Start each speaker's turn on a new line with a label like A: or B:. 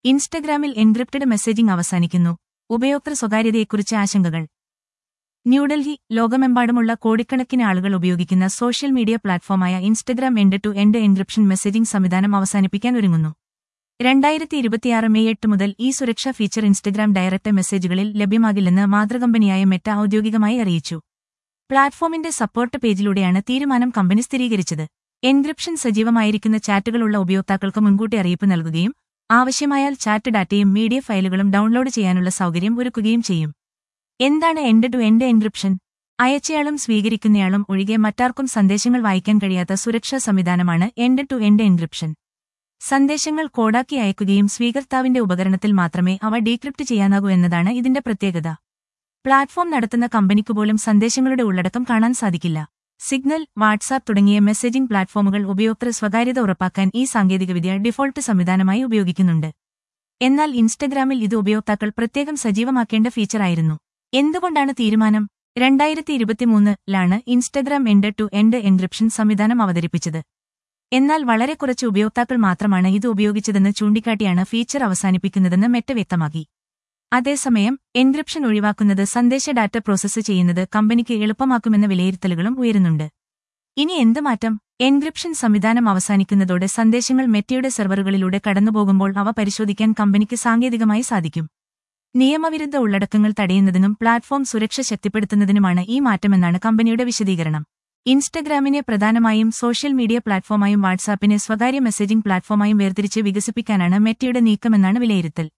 A: ഇൻസ്റ്റഗ്രാമിൽ encrypted messaging അവസാനിക്കുന്നു ഉപയോക്തൃ സ്വകാര്യതയെക്കുറിച്ച് ആശങ്കകൾ ന്യൂഡൽഹി ലോകമെമ്പാടുമുള്ള കോടിക്കണക്കിന് ആളുകൾ ഉപയോഗിക്കുന്ന സോഷ്യൽ മീഡിയ പ്ലാറ്റ്ഫോമായ Instagram end to end encryption messaging സംവിധാനം അവസാനിപ്പിക്കാൻ ഒരുങ്ങുന്നു രണ്ടായിരത്തി ഇരുപത്തിയാറ് മെയ് എട്ട് മുതൽ ഈ സുരക്ഷാ ഫീച്ചർ ഇൻസ്റ്റഗ്രാം ഡയറക്റ്റ് മെസ്സേജുകളിൽ ലഭ്യമാകില്ലെന്ന് മാതൃകമ്പനിയായ മെറ്റ ഔദ്യോഗികമായി അറിയിച്ചു പ്ലാറ്റ്ഫോമിന്റെ സപ്പോർട്ട് പേജിലൂടെയാണ് തീരുമാനം കമ്പനി സ്ഥിരീകരിച്ചത് എൻക്രിപ്ഷൻ സജീവമായിരിക്കുന്ന ചാറ്റുകളുള്ള ഉപയോക്താക്കൾക്ക് മുൻകൂട്ടി അറിയിപ്പ് നൽകുകയും ആവശ്യമായാൽ ചാറ്റ് ഡാറ്റയും മീഡിയ ഫയലുകളും ഡൗൺലോഡ് ചെയ്യാനുള്ള സൗകര്യം ഒരുക്കുകയും ചെയ്യും എന്താണ് എൻഡ് ടു എൻഡ് എൻക്രിപ്ഷൻ അയച്ചയാളും സ്വീകരിക്കുന്നയാളും ഒഴികെ മറ്റാർക്കും സന്ദേശങ്ങൾ വായിക്കാൻ കഴിയാത്ത സുരക്ഷാ സംവിധാനമാണ് എൻഡ് ടു എൻഡ് എൻക്രിപ്ഷൻ സന്ദേശങ്ങൾ കോഡാക്കി അയക്കുകയും സ്വീകർത്താവിന്റെ ഉപകരണത്തിൽ മാത്രമേ അവ ഡീക്രിപ്റ്റ് ചെയ്യാനാകൂ എന്നതാണ് ഇതിന്റെ പ്രത്യേകത പ്ലാറ്റ്ഫോം നടത്തുന്ന കമ്പനിക്ക് പോലും സന്ദേശങ്ങളുടെ ഉള്ളടക്കം കാണാൻ സാധിക്കില്ല സിഗ്നൽ വാട്സാപ്പ് തുടങ്ങിയ മെസ്സേജിംഗ് പ്ലാറ്റ്ഫോമുകൾ ഉപയോക്തൃ സ്വകാര്യത ഉറപ്പാക്കാൻ ഈ സാങ്കേതികവിദ്യ ഡിഫോൾട്ട് സംവിധാനമായി ഉപയോഗിക്കുന്നുണ്ട് എന്നാൽ ഇൻസ്റ്റഗ്രാമിൽ ഇത് ഉപയോക്താക്കൾ പ്രത്യേകം സജീവമാക്കേണ്ട ഫീച്ചറായിരുന്നു എന്തുകൊണ്ടാണ് തീരുമാനം രണ്ടായിരത്തി ഇരുപത്തിമൂന്നിലാണ് Instagram end to end encryption സംവിധാനം അവതരിപ്പിച്ചത് എന്നാൽ വളരെ കുറച്ച് ഉപയോക്താക്കൾ മാത്രമാണ് ഇത് ഉപയോഗിച്ചതെന്ന് ചൂണ്ടിക്കാട്ടിയാണ് ഫീച്ചർ അവസാനിപ്പിക്കുന്നതെന്ന് മെറ്റ വ്യക്തമാക്കി അതേസമയം എൻക്രിപ്ഷൻ ഒഴിവാക്കുന്നത് സന്ദേശ ഡാറ്റ പ്രോസസ്സ് ചെയ്യുന്നത് കമ്പനിക്ക് എളുപ്പമാക്കുമെന്ന വിലയിരുത്തലുകളും ഉയരുന്നുണ്ട് ഇനി എന്ത് മാറ്റം എൻക്രിപ്ഷൻ സംവിധാനം അവസാനിക്കുന്നതോടെ സന്ദേശങ്ങൾ മെറ്റയുടെ സെർവറുകളിലൂടെ കടന്നുപോകുമ്പോൾ അവ പരിശോധിക്കാൻ കമ്പനിക്ക് സാങ്കേതികമായി സാധിക്കും നിയമവിരുദ്ധ ഉള്ളടക്കങ്ങൾ തടയുന്നതിനും പ്ലാറ്റ്ഫോം സുരക്ഷ ശക്തിപ്പെടുത്തുന്നതിനുമാണ് ഈ മാറ്റമെന്നാണ് കമ്പനിയുടെ വിശദീകരണം ഇൻസ്റ്റഗ്രാമിനെ പ്രധാനമായും സോഷ്യൽ മീഡിയ പ്ലാറ്റ്ഫോമായും വാട്സാപ്പിനെ സ്വകാര്യ മെസ്സേജിംഗ് പ്ലാറ്റ്ഫോമായും വേർതിരിച്ച് വികസിപ്പിക്കാനാണ് മെറ്റയുടെ നീക്കമെന്നാണ് വിലയിരുത്തൽ